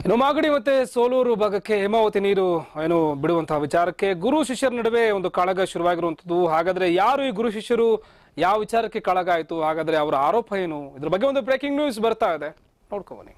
ಇನ್ನು ಮಾಗಡಿ ಮತ್ತೆ ಸೋಲೂರು ಭಾಗಕ್ಕೆ ಹೇಮಾವತಿ ನೀರು ಏನು ಬಿಡುವಂತಹ ವಿಚಾರಕ್ಕೆ ಗುರು ಶಿಷ್ಯರ ನಡುವೆ ಒಂದು ಕಾಳಗ ಶುರುವಾಗಿರುವಂತದ್ದು ಹಾಗಾದ್ರೆ ಯಾರು ಈ ಗುರು ಶಿಷ್ಯರು ಯಾವ ವಿಚಾರಕ್ಕೆ ಕಾಳಗ ಆಯ್ತು ಹಾಗಾದ್ರೆ ಅವರ ಆರೋಪ ಏನು ಇದ್ರ ಬಗ್ಗೆ ಒಂದು ಬ್ರೇಕಿಂಗ್ ನ್ಯೂಸ್ ಬರ್ತಾ ಇದೆ ನೋಡ್ಕೊಬನ್ನಿ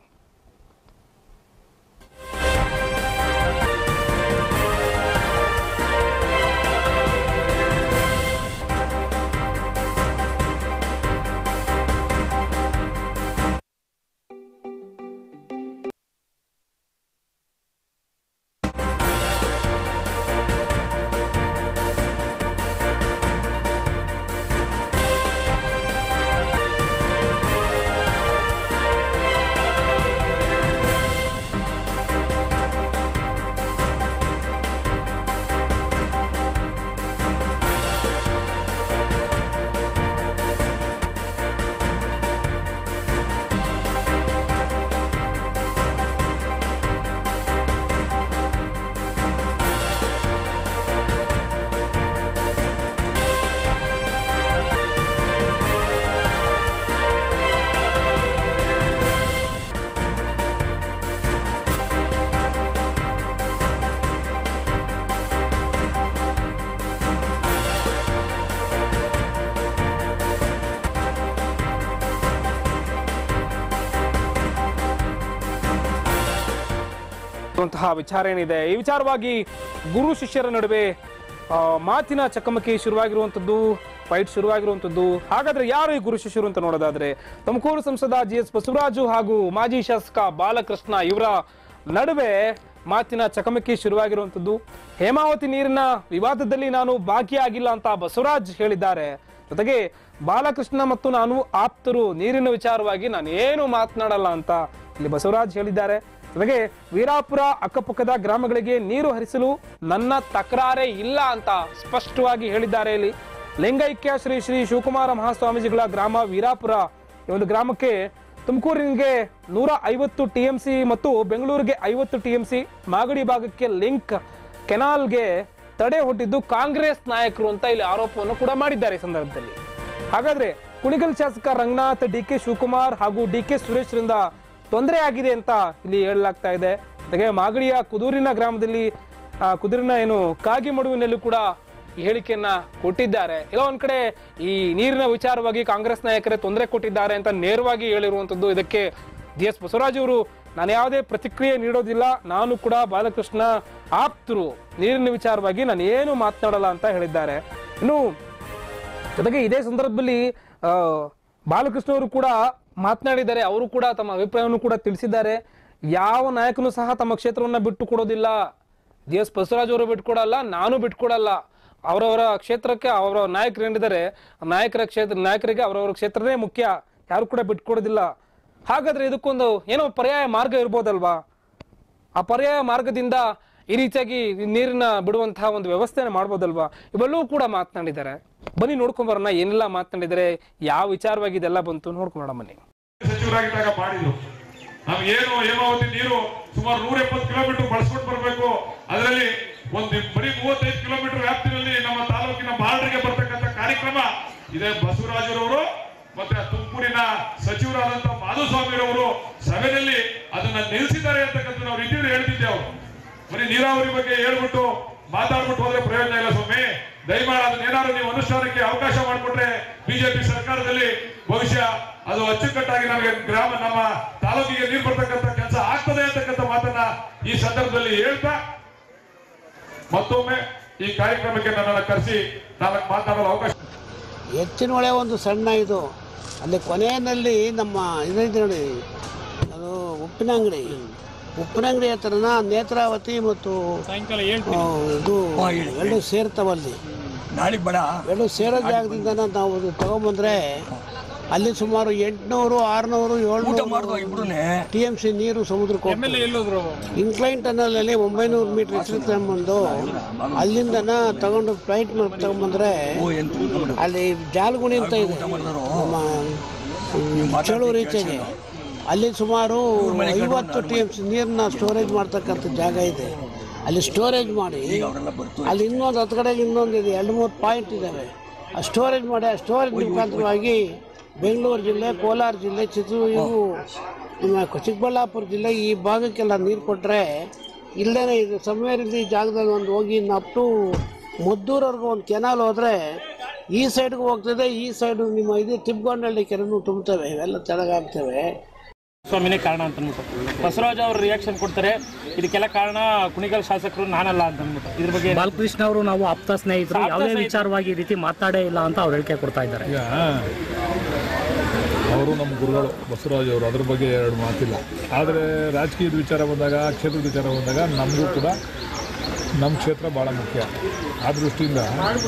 ಇರುವಂತಹ ವಿಚಾರ ಏನಿದೆ ಈ ವಿಚಾರವಾಗಿ ಗುರು ಶಿಷ್ಯರ ನಡುವೆ ಆ, ಮಾತಿನ ಚಕಮಕಿ ಶುರುವಾಗಿರುವಂತದ್ದು ಫೈಟ್ ಶುರುವಾಗಿರುವಂತದ್ದು ಹಾಗಾದ್ರೆ ಯಾರು ಈ ಗುರು ಶಿಷ್ಯರು ಅಂತ ನೋಡೋದಾದ್ರೆ ತುಮಕೂರು ಸಂಸದ ಜಿ ಎಸ್ ಬಸವರಾಜು ಹಾಗೂ ಮಾಜಿ ಶಾಸಕ ಬಾಲಕೃಷ್ಣ ಇವರ ನಡುವೆ ಮಾತಿನ ಚಕಮಕಿ ಶುರುವಾಗಿರುವಂತದ್ದು ಹೇಮಾವತಿ ನೀರಿನ ವಿವಾದದಲ್ಲಿ ನಾನು ಭಾಗಿಯಾಗಿಲ್ಲ ಅಂತ ಬಸವರಾಜ್ ಹೇಳಿದ್ದಾರೆ ಜೊತೆಗೆ ಬಾಲಕೃಷ್ಣ ಮತ್ತು ನಾನು ಆಪ್ತರು ನೀರಿನ ವಿಚಾರವಾಗಿ ನಾನು ಏನು ಮಾತನಾಡಲ್ಲ ಅಂತ ಇಲ್ಲಿ ಬಸವರಾಜ್ ಹೇಳಿದ್ದಾರೆ ಜೊತೆಗೆ ವೀರಾಪುರ ಅಕ್ಕಪಕ್ಕದ ಗ್ರಾಮಗಳಿಗೆ ನೀರು ಹರಿಸಲು ನನ್ನ ತಕರಾರೇ ಇಲ್ಲ ಅಂತ ಸ್ಪಷ್ಟವಾಗಿ ಹೇಳಿದ್ದಾರೆ ಇಲ್ಲಿ ಲಿಂಗೈಕ್ಯ ಶ್ರೀ ಶ್ರೀ ಶಿವಕುಮಾರ ಮಹಾಸ್ವಾಮೀಜಿಗಳ ಗ್ರಾಮ ವೀರಾಪುರ ಈ ಒಂದು ಗ್ರಾಮಕ್ಕೆ ತುಮಕೂರಿಗೆ ನೂರ ಐವತ್ತು ಟಿ ಎಂ ಸಿ ಮತ್ತು ಬೆಂಗಳೂರಿಗೆ ಐವತ್ತು ಟಿ ಎಂ ಸಿ ಮಾಗಡಿ ಭಾಗಕ್ಕೆ ಲಿಂಕ್ ಕೆನಾಲ್ಗೆ ತಡೆ ಹೊಟ್ಟಿದ್ದು ಕಾಂಗ್ರೆಸ್ ನಾಯಕರು ಅಂತ ಇಲ್ಲಿ ಆರೋಪವನ್ನು ಕೂಡ ಮಾಡಿದ್ದಾರೆ ಈ ಸಂದರ್ಭದಲ್ಲಿ ಹಾಗಾದ್ರೆ ಕುಣಿಗಲ್ ಶಾಸಕ ರಂಗನಾಥ್ ಡಿ ಕೆ ಶಿವಕುಮಾರ್ ಹಾಗೂ ಡಿ ಕೆ ಸುರೇಶ್ರಿಂದ ತೊಂದರೆ ಆಗಿದೆ ಅಂತ ಇಲ್ಲಿ ಹೇಳಲಾಗ್ತಾ ಇದೆ ಜೊತೆಗೆ ಮಾಗಡಿಯ ಕುದೂರಿನ ಗ್ರಾಮದಲ್ಲಿ ಆ, ಕುದೂರಿನ ಏನು ಕಾಗಿಮಡುವಿನಲ್ಲೂ ಕೂಡ ಈ ಹೇಳಿಕೆಯನ್ನ ಕೊಟ್ಟಿದ್ದಾರೆ ಇಲ್ಲ ಒಂದ್ ಕಡೆ ಈ ನೀರಿನ ವಿಚಾರವಾಗಿ ಕಾಂಗ್ರೆಸ್ ನಾಯಕರೇ ತೊಂದರೆ ಕೊಟ್ಟಿದ್ದಾರೆ ಅಂತ ನೇರವಾಗಿ ಹೇಳಿರುವಂತದ್ದು ಇದಕ್ಕೆ ಜಿ ಎಸ್ ಬಸವರಾಜ್ ಅವರು ನಾನು ಯಾವುದೇ ಪ್ರತಿಕ್ರಿಯೆ ನೀಡೋದಿಲ್ಲ ನಾನು ಕೂಡ ಬಾಲಕೃಷ್ಣ ಆಪ್ತರು ನೀರಿನ ವಿಚಾರವಾಗಿ ನಾನು ಏನು ಮಾತನಾಡಲ್ಲ ಅಂತ ಹೇಳಿದ್ದಾರೆ ಇನ್ನು ಜೊತೆಗೆ ಇದೇ ಸಂದರ್ಭದಲ್ಲಿ ಆ, ಬಾಲಕೃಷ್ಣ ಅವರು ಕೂಡ ಮಾತನಾಡಿದ್ದಾರೆ ಅವರು ಕೂಡ ತಮ್ಮ ಅಭಿಪ್ರಾಯವನ್ನು ಕೂಡ ತಿಳಿಸಿದ್ದಾರೆ ಯಾವ ನಾಯಕನು ಸಹ ತಮ್ಮ ಕ್ಷೇತ್ರವನ್ನ ಬಿಟ್ಟು ಕೊಡೋದಿಲ್ಲ ಜಿ ಎಸ್ ಬಸವರಾಜ್ ಅವರು ಬಿಟ್ಕೊಡಲ್ಲ ನಾನು ಬಿಟ್ಕೊಡಲ್ಲ ಅವರವರ ಕ್ಷೇತ್ರಕ್ಕೆ ಅವರ ನಾಯಕರು ಏನಿದ್ದಾರೆ ಆ ನಾಯಕರ ಕ್ಷೇತ್ರ ನಾಯಕರಿಗೆ ಅವರವರ ಕ್ಷೇತ್ರನೇ ಮುಖ್ಯ ಯಾರು ಕೂಡ ಬಿಟ್ಕೊಡೋದಿಲ್ಲ ಹಾಗಾದ್ರೆ ಇದಕ್ಕೊಂದು ಏನೋ ಪರ್ಯಾಯ ಮಾರ್ಗ ಇರ್ಬೋದಲ್ವಾ ಆ ಪರ್ಯಾಯ ಮಾರ್ಗದಿಂದ ಈ ರೀತಿಯಾಗಿ ನೀರನ್ನ ಬಿಡುವಂತಹ ಒಂದು ವ್ಯವಸ್ಥೆನ ಮಾಡ್ಬೋದಲ್ವಾ ಇವೆಲ್ಲವೂ ಕೂಡ ಮಾತನಾಡಿದ್ದಾರೆ ಬನ್ನಿ ನೋಡ್ಕೊಂಡ್ ಬರೋಣ ಏನೆಲ್ಲ ಮಾತನಾಡಿದ್ದಾರೆ ಯಾವ ವಿಚಾರವಾಗಿ ಇದೆಲ್ಲ ಬಂತು ನೋಡ್ಕೊಂಡ್ ಬನ್ನಿ ಸಚಿವರಾಗಿದ್ದಾಗ ಮಾಡಿದ್ರು ನಮ್ಗೇನು ಹೇಮಾವತಿ ನೀರು ಸುಮಾರು ನೂರ ಎಪ್ಪತ್ತು ಕಿಲೋಮೀಟರ್ ಬಳಸ್ಕೊಂಡು ಬರಬೇಕು ಅದರಲ್ಲಿ ಒಂದು ಬರೀ ಮೂವತ್ತೈದು ಕಿಲೋಮೀಟರ್ ವ್ಯಾಪ್ತಿನಲ್ಲಿ ನಮ್ಮ ತಾಲೂಕಿನ ಬಾರ್ಡರ್ಗೆ ಬರ್ತಕ್ಕಂಥ ಕಾರ್ಯಕ್ರಮ ಇದೇ ಬಸವರಾಜರವರು ಮತ್ತೆ ತುಮಕೂರಿನ ಸಚಿವರಾದಂತ ಮಾಧುಸ್ವಾಮಿರವರು ಸಭೆಯಲ್ಲಿ ಅದನ್ನ ನಿಲ್ಲಿಸಿದ್ದಾರೆ ಅಂತಕ್ಕಂಥ ನಾವು ರಿವ್ಯೂ ಹೇಳ್ತಿದ್ದೆವು ಬರೀ ನೀರಾವರಿ ಬಗ್ಗೆ ಹೇಳ್ಬಿಟ್ಟು ಮಾತಾಡ್ಬಿಟ್ಟು ಹೋದ್ರೆ ಪ್ರಯೋಜನ ಇಲ್ಲ ಸ್ವಾಮಿ ದಯಮಾಡಿ ಅದನ್ನ ಏನಾದ್ರು ನೀವು ಅನುಷ್ಠಾನಕ್ಕೆ ಅವಕಾಶ ಮಾಡಿಕೊಟ್ರೆ ಬಿಜೆಪಿ ಸರ್ಕಾರದಲ್ಲಿ ಬಹುಶಃ ಅದು ಅಚ್ಚುಕಟ್ಟಾಗಿ ನಮಗೆ ಗ್ರಾಮ ನಮ್ಮ ತಾಲೂಕಿಗೆ ನೀರು ಬರ್ತಕ್ಕಂಥ ಕೆಲಸ ಆಗ್ತದೆ ಅಂತಕ್ಕಂಥ ಮಾತನ್ನ ಈ ಸಂದರ್ಭದಲ್ಲಿ ಹೇಳ್ತಾ ಮತ್ತೊಮ್ಮೆ ಈ ಕಾರ್ಯಕ್ರಮಕ್ಕೆ ನನ್ನನ್ನು ಕರೆಸಿ ನಾಲ್ಕು ಮಾತನಾಡಲು ಅವಕಾಶ ಹೆಚ್ಚಿನ ಹೊಳೆ ಒಂದು ಸಣ್ಣ ಇದು ಅಲ್ಲಿ ಕೊನೆಯಲ್ಲಿ ನಮ್ಮ ಇದೈತೆ ನೋಡಿ ಅದು ಉಪ್ಪಿನ ಅಂಗಡಿ ಉಪ್ಪಿನ ಅಂಗಡಿ ಹತ್ರನ ನೇತ್ರಾವತಿ ಮತ್ತು ಆ, ಇದು ಎರಡು ಸೇರ್ತಾವಲ್ಲಿ ನಾಳೆಗೆ ಬೇಡ ಎರಡು ಸೇರೋ ಜಾಗದಿಂದ ನಾವು ಅದು ತಗೊಂಬಂದ್ರೆ ಅಲ್ಲಿ ಸುಮಾರು ಎಂಟುನೂರು ಆರುನೂರು ಊಟ ಮಾಡಿದ್ವ ಏಳ್ನೂರು ಇಬ್ರುನೆ ಟಿ ಎಂ ಸಿ ನೀರು ಸಮುದ್ರಕ್ಕೆ ಹೋಗ್ತದೆ. ಇನ್ಕ್ಲೈನ್ ಟನಲಲ್ಲಿ ಒಂಬೈನೂರು ಮೀಟರ್ ಹೆಸರು ತಗೊಂಬಂದು ಅಲ್ಲಿಂದನ ತಗೊಂಡು ಫ್ಲೈಟ್ ಮಾಡಿ ತಗೊಂಬಂದ್ರೆ ಓ ಎಂತ ಊಟ ಮಾಡು. ಅಲ್ಲಿ ಜಾಲಗುಣಿ ಅಂತ ಇದೆ ಮಾಡಿದ್ರು ನಮ್ಮ ಚಳೂರು ಈಚೆಗೆ ಅಲ್ಲಿ ಸುಮಾರು ಐವತ್ತು ಟಿ ಎಮ್ ಸಿ ನೀರನ್ನ ಸ್ಟೋರೇಜ್ ಮಾಡ್ತಕ್ಕಂಥ ಜಾಗ ಇದೆ ಅಲ್ಲಿ ಸ್ಟೋರೇಜ್ ಮಾಡಿ ಅವರೆಲ್ಲ ಬರ್ತು ಅಲ್ಲಿ ಇನ್ನೊಂದು ಹತ್ತು ಕಡೆಗೆ ಇನ್ನೊಂದು ಇದೆ ಎರಡು ಮೂರು ಪಾಯಿಂಟ್ ಇದ್ದಾವೆ ಆ ಸ್ಟೋರೇಜ್ ಮಾಡಿ ಆ ಸ್ಟೋರೇಜ್ ಮುಖಾಂತರವಾಗಿ ಬೆಂಗಳೂರು ಜಿಲ್ಲೆ ಕೋಲಾರ ಜಿಲ್ಲೆ ಚಿತ್ರದುರ್ಗ ಇವು ನಮ್ಮ ಚಿಕ್ಕಬಳ್ಳಾಪುರ ಜಿಲ್ಲೆ ಈ ಭಾಗಕ್ಕೆಲ್ಲ ನೀರು ಕೊಟ್ಟರೆ ಇಲ್ಲದೇ ಇದು ಸಮಯದಿಂದ ಈ ಜಾಗದಲ್ಲಿ ಒಂದು ಹೋಗಿ ಇನ್ನು ಅಪ್ ಟು ಮದ್ದೂರವರೆಗೂ ಒಂದು ಕೆನಾಲ್ ಹೋದರೆ ಈ ಸೈಡ್ಗೆ ಹೋಗ್ತದೆ ಈ ಸೈಡು ನಿಮ್ಮ ಇದು ತಿಪ್ಗೊಂಡಳ್ಳಿ ಕೆರೆನೂ ತುಂಬ್ತವೆ ಇವೆಲ್ಲ ಚೆನ್ನಾಗಾಗ್ತವೆ ಸ್ವಾಮಿನೇ ಕಾರಣ ಅಂತ ಅಂದ್ಬಿಟ್ಟು ಬಸವರಾಜ್ ಅವರು ರಿಯಾಕ್ಷನ್ ಕೊಡ್ತಾರೆ ಇದಕ್ಕೆಲ್ಲ ಕಾರಣ ಕುಣಿಗಲ್ ಶಾಸಕರು ನಾನಲ್ಲ ಅಂತ ಅಂದ್ಬಿಟ್ಟು ಇದ್ರ ಬಗ್ಗೆ ಬಾಲಕೃಷ್ಣ ಅವರು ನಾವು ಆಪ್ತ ಸ್ನೇಹಿತರು ಆಪ್ತ ಯಾವುದೇ ಸ್ನೇಹಿತರು. ವಿಚಾರವಾಗಿ ಈ ರೀತಿ ಮಾತಾಡೇ ಇಲ್ಲ ಅಂತ ಅವ್ರು ಹೇಳಿಕೆ ಕೊಡ್ತಾ ಇದ್ದಾರೆ ಈಗ ಅವರು ನಮ್ಮ ಗುರುಗಳು ಬಸವರಾಜ್ ಅವರು ಅದ್ರ ಬಗ್ಗೆ ಎರಡು ಮಾತಿಲ್ಲ ಆದರೆ ರಾಜಕೀಯದ ವಿಚಾರ ಬಂದಾಗ ಕ್ಷೇತ್ರದ ವಿಚಾರ ಬಂದಾಗ ನಮಗೂ ಕೂಡ ನಮ್ಮ ಕ್ಷೇತ್ರ ಭಾಳ ಮುಖ್ಯ ಆ ದೃಷ್ಟಿಯಿಂದ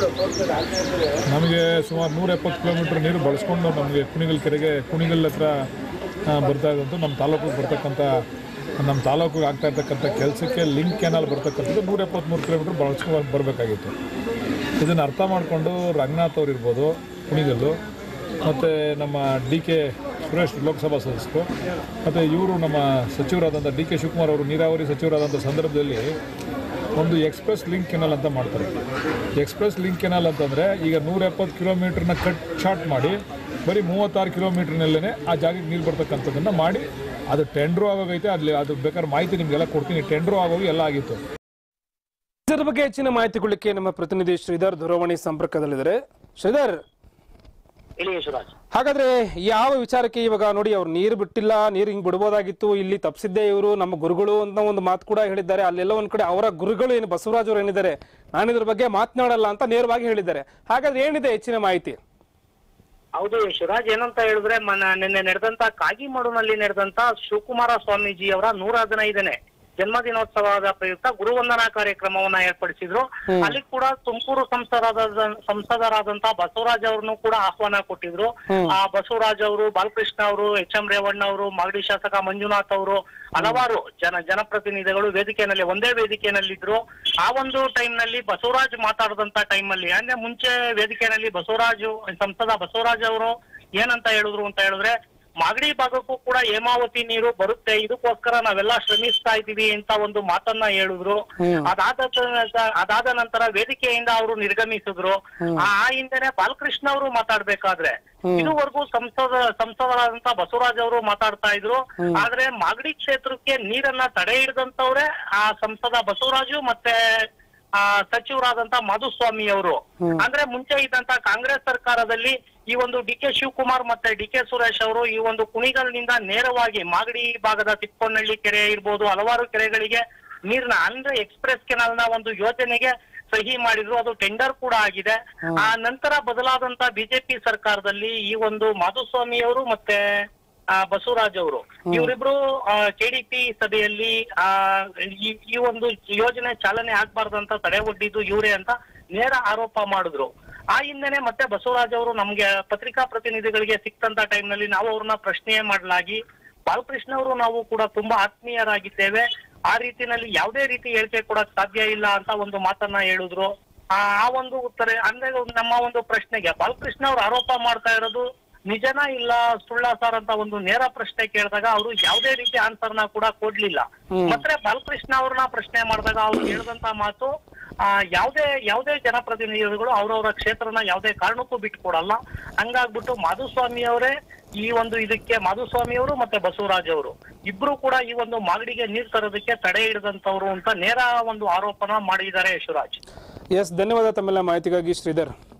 ನಮಗೆ ಸುಮಾರು ನೂರ ಎಪ್ಪತ್ತು ಕಿಲೋಮೀಟ್ರ್ ನೀರು ಬಳಸ್ಕೊಂಡು ನಮಗೆ ಕುಣಿಗಲ್ ಕೆರೆಗೆ ಕುಣಿಗಲ್ ಹತ್ರ ಆ, ಬರ್ತಾ ಇದ್ದಂಥ ನಮ್ಮ ತಾಲೂಕಿಗೆ ಬರ್ತಕ್ಕಂಥ ನಮ್ಮ ತಾಲೂಕಿಗೆ ಆಗ್ತಾ ಇರ್ತಕ್ಕಂಥ ಕೆಲಸಕ್ಕೆ ಲಿಂಕ್ ಕೆನಾಲ್ ಬರ್ತಕ್ಕಂಥದ್ದು ನೂರ ಎಪ್ಪತ್ತ್ಮೂರು ಕಿಲೋಮೀಟ್ರ್ ಬಳಸ್ಕೊಂಡು ಬರಬೇಕಾಗಿತ್ತು ಇದನ್ನು ಅರ್ಥ ಮಾಡಿಕೊಂಡು ರಂಗನಾಥ್ ಅವ್ರು ಇರ್ಬೋದು ಕುಣಿಗಲ್ಲು ಮತ್ತು ನಮ್ಮ ಡಿ ಕೆ ಸುರೇಶ್ ಲೋಕಸಭಾ ಸದಸ್ಯರು ಮತ್ತು ಇವರು ನಮ್ಮ ಸಚಿವರಾದಂಥ ಡಿ ಕೆ ಶಿವಕುಮಾರ್ ಅವರು ನೀರಾವರಿ ಸಚಿವರಾದಂಥ ಸಂದರ್ಭದಲ್ಲಿ ಒಂದು ಎಕ್ಸ್ಪ್ರೆಸ್ ಲಿಂಕ್ ಕೆನಲ್ ಅಂತ ಮಾಡ್ತಾರೆ ಎಕ್ಸ್ಪ್ರೆಸ್ ಲಿಂಕ್ ಕೆನಲ್ ಅಂತಂದರೆ ಈಗ ನೂರ ಎಪ್ಪತ್ತು ಕಿಲೋಮೀಟ್ರನ್ನ ಕಟ್ ಶಾರ್ಟ್ ಮಾಡಿ ಬರೀ ಮೂವತ್ತಾರು ಕಿಲೋಮೀಟ್ರ್ನಲ್ಲೇ ಆ ಜಾಗಕ್ಕೆ ನೀರು ಬರ್ತಕ್ಕಂಥದ್ದನ್ನು ಮಾಡಿ ಅದು ಟೆಂಡ್ರು ಆಗೋಗೈತೆ ಅಲ್ಲಿ ಅದು ಬೇಕಾದ್ರೆ ಮಾಹಿತಿ ನಿಮಗೆಲ್ಲ ಕೊಡ್ತೀನಿ ಟೆಂಡ್ರು ಆಗೋಗಿ ಎಲ್ಲ ಆಗಿತ್ತು ಇದರ ಬಗ್ಗೆ ಹೆಚ್ಚಿನ ಮಾಹಿತಿ ಕೊಡಲಿಕ್ಕೆ ನಮ್ಮ ಪ್ರತಿನಿಧಿ ಶ್ರೀಧರ್ ದೂರವಾಣಿ ಸಂಪರ್ಕದಲ್ಲಿದ್ದಾರೆ ಶ್ರೀಧರ್ ಹೇಳಿ ಯಶರಾಜ್ ಹಾಗಾದ್ರೆ ಯಾವ ವಿಚಾರಕ್ಕೆ ಇವಾಗ ನೋಡಿ ಅವ್ರು ನೀರು ಬಿಟ್ಟಿಲ್ಲ ನೀರು ಹಿಂಗ್ ಬಿಡ್ಬೋದಾಗಿತ್ತು ಇಲ್ಲಿ ತಪ್ಪಿಸಿದ್ದೆ ಇವರು ನಮ್ಮ ಗುರುಗಳು ಅಂತ ಒಂದು ಮಾತು ಕೂಡ ಹೇಳಿದ್ದಾರೆ ಅಲ್ಲೆಲ್ಲ ಒಂದ್ ಕಡೆ ಅವರ ಗುರುಗಳು ಏನು ಬಸವರಾಜ್ ಅವರು ಏನಿದ್ದಾರೆ ನಾನು ಇದ್ರ ಬಗ್ಗೆ ಮಾತನಾಡಲ್ಲ ಅಂತ ನೇರವಾಗಿ ಹೇಳಿದ್ದಾರೆ ಹಾಗಾದ್ರೆ ಏನಿದೆ ಹೆಚ್ಚಿನ ಮಾಹಿತಿ ಹೌದು ಶಿವರಾಜ್ ಏನಂತ ಹೇಳಿದ್ರೆ ಮನ ನಿನ್ನೆ ನಡೆದಂತ ಕಾಗಿಮಾಡುನಲ್ಲಿ ನಡೆದಂತ ಶಿವಕುಮಾರ ಸ್ವಾಮೀಜಿ ಅವರ ನೂರ ಹದಿನೈದನೇ ಜನ್ಮದಿನೋತ್ಸವದ ಪ್ರಯುಕ್ತ ಗುರುವಂದನಾ ಕಾರ್ಯಕ್ರಮವನ್ನ ಏರ್ಪಡಿಸಿದ್ರು ಅಲ್ಲಿ ಕೂಡ ತುಮಕೂರು ಸಂಸದರಾದ ಸಂಸದರಾದಂತ ಬಸವರಾಜ್ ಅವ್ರನ್ನು ಕೂಡ ಆಹ್ವಾನ ಕೊಟ್ಟಿದ್ರು ಆ ಬಸವರಾಜ್ ಅವರು ಬಾಲಕೃಷ್ಣ ಅವರು ಎಚ್ ಎಂ ರೇವಣ್ಣ ಅವರು ಮಾಗಡಿ ಶಾಸಕ ಮಂಜುನಾಥ್ ಅವರು ಹಲವಾರು ಜನ ಜನಪ್ರತಿನಿಧಿಗಳು ವೇದಿಕೆಯಲ್ಲಿ ಒಂದೇ ವೇದಿಕೆಯಲ್ಲಿದ್ರು ಆ ಒಂದು ಟೈಮ್ ನಲ್ಲಿ ಬಸವರಾಜ್ ಮಾತಾಡದಂತ ಟೈಮ್ ಅಲ್ಲಿ ಅಂದ್ರೆ ಮುಂಚೆ ವೇದಿಕೆಯಲ್ಲಿ ಬಸವರಾಜು ಸಂಸದ ಬಸವರಾಜ್ ಅವರು ಏನಂತ ಹೇಳಿದ್ರು ಅಂತ ಹೇಳಿದ್ರೆ ಮಾಗಡಿ ಭಾಗಕ್ಕೂ ಕೂಡ ಹೇಮಾವತಿ ನೀರು ಬರುತ್ತೆ ಇದಕ್ಕೋಸ್ಕರ ನಾವೆಲ್ಲ ಶ್ರಮಿಸ್ತಾ ಇದೀವಿ ಅಂತ ಒಂದು ಮಾತನ್ನ ಹೇಳಿದ್ರು ಅದಾದ ತ- ಅದಾದ ನಂತರ ವೇದಿಕೆಯಿಂದ ಅವರು ನಿರ್ಗಮಿಸಿದ್ರು ಆ ಆ ಹಿಂದೆನೆ ಬಾಲಕೃಷ್ಣ ಅವರು ಮಾತಾಡ್ಬೇಕಾದ್ರೆ ಇದುವರೆಗೂ ಸಂಸದ ಸಂಸದರಾದಂತ ಬಸವರಾಜ್ ಅವರು ಮಾತಾಡ್ತಾ ಇದ್ರು ಆದ್ರೆ ಮಾಗಡಿ ಕ್ಷೇತ್ರಕ್ಕೆ ನೀರನ್ನ ತಡೆ ಹಿಡಿದಂತವ್ರೆ ಆ ಸಂಸದ ಬಸವರಾಜು ಮತ್ತೆ ಆ ಸಚಿವರಾದಂತ ಮಾಧುಸ್ವಾಮಿ ಅವರು ಅಂದ್ರೆ ಮುಂಚೆ ಇದ್ದಂತ ಕಾಂಗ್ರೆಸ್ ಸರ್ಕಾರದಲ್ಲಿ ಈ ಒಂದು ಡಿ ಕೆ ಶಿವಕುಮಾರ್ ಮತ್ತೆ ಡಿ ಕೆ ಸುರೇಶ್ ಅವರು ಈ ಒಂದು ಕುಣಿಗಲ್ನಿಂದ ನೇರವಾಗಿ ಮಾಗಡಿ ಭಾಗದ ತಿಪ್ಪೊನ್ನಳ್ಳಿ ಕೆರೆ ಇರ್ಬೋದು ಹಲವಾರು ಕೆರೆಗಳಿಗೆ ನೀರ್ನ ಅಂದ್ರೆ ಎಕ್ಸ್ಪ್ರೆಸ್ ಕೆನಾಲ್ ನ ಒಂದು ಯೋಜನೆಗೆ ಸಹಿ ಮಾಡಿದ್ರು ಅದು ಟೆಂಡರ್ ಕೂಡ ಆಗಿದೆ ಆ ನಂತರ ಬದಲಾದಂತ ಬಿಜೆಪಿ ಸರ್ಕಾರದಲ್ಲಿ ಈ ಒಂದು ಮಾಧುಸ್ವಾಮಿ ಅವರು ಮತ್ತೆ ಆ, ಬಸವರಾಜ್ ಅವರು ಇವರಿಬ್ರು ಕೆಡಿಪಿ ಸಭೆಯಲ್ಲಿ ಆ ಈ- ಈ ಒಂದು ಯೋಜನೆ ಚಾಲನೆ ಆಗ್ಬಾರ್ದಂತ ತಡೆ ಒಡ್ಡಿದ್ದು ಇವರೇ ಅಂತ ನೇರ ಆರೋಪ ಮಾಡಿದ್ರು ಆ ಹಿಂದೆನೆ ಮತ್ತೆ ಬಸವರಾಜ್ ಅವರು ನಮ್ಗೆ ಪತ್ರಿಕಾ ಪ್ರತಿನಿಧಿಗಳಿಗೆ ಸಿಕ್ತಂತ ಟೈಮ್ ನಲ್ಲಿ ನಾವು ಅವ್ರನ್ನ ಪ್ರಶ್ನೆ ಮಾಡಲಾಗಿ ಬಾಲಕೃಷ್ಣ ಅವರು ನಾವು ಕೂಡ ತುಂಬಾ ಆತ್ಮೀಯರಾಗಿದ್ದೇವೆ ಆ ರೀತಿನಲ್ಲಿ ಯಾವುದೇ ರೀತಿ ಹೇಳಿಕೆ ಕೊಡಕ್ ಸಾಧ್ಯ ಇಲ್ಲ ಅಂತ ಒಂದು ಮಾತನ್ನ ಹೇಳಿದ್ರು ಆ ಆ ಒಂದು ಉತ್ತರ ಅಂದ್ರೆ ನಮ್ಮ ಒಂದು ಪ್ರಶ್ನೆಗೆ ಬಾಲಕೃಷ್ಣ ಅವರು ಆರೋಪ ಮಾಡ್ತಾ ಇರೋದು ನಿಜನಾ ಇಲ್ಲ ಸುಳ್ಳ ಸರ್ ಅಂತ ಒಂದು ನೇರ ಪ್ರಶ್ನೆ ಕೇಳಿದಾಗ ಅವರು ಯಾವುದೇ ರೀತಿ ಆನ್ಸರ್ನ ಕೂಡ ಕೊಡ್ಲಿಲ್ಲ ಮತ್ತೆ ಬಾಲಕೃಷ್ಣ ಅವ್ರನ್ನ ಪ್ರಶ್ನೆ ಮಾಡಿದಾಗ ಅವ್ರು ಹೇಳಿದಂತ ಮಾತು ಆ ಯಾವುದೇ ಯಾವುದೇ ಜನಪ್ರತಿನಿಧಿಗಳು ಅವ್ರವ್ರ ಕ್ಷೇತ್ರನ ಯಾವುದೇ ಕಾರಣಕ್ಕೂ ಬಿಟ್ಕೊಡಲ್ಲ ಹಂಗಾಗ್ಬಿಟ್ಟು ಮಾಧುಸ್ವಾಮಿ ಅವರೇ ಈ ಒಂದು ಇದಕ್ಕೆ ಮಾಧುಸ್ವಾಮಿ ಅವರು ಮತ್ತೆ ಬಸವರಾಜ್ ಅವರು ಇಬ್ರು ಕೂಡ ಈ ಒಂದು ಮಾಗಡಿಗೆ ನೀರ್ ತರೋದಕ್ಕೆ ತಡೆ ಹಿಡಿದಂತವ್ರು ಅಂತ ನೇರ ಒಂದು ಆರೋಪನ ಮಾಡಿದ್ದಾರೆ ಯಶವರಾಜ್ ಎಸ್ ಧನ್ಯವಾದ ತಮ್ಮೆಲ್ಲ ಮಾಹಿತಿಗಾಗಿ ಶ್ರೀಧರ್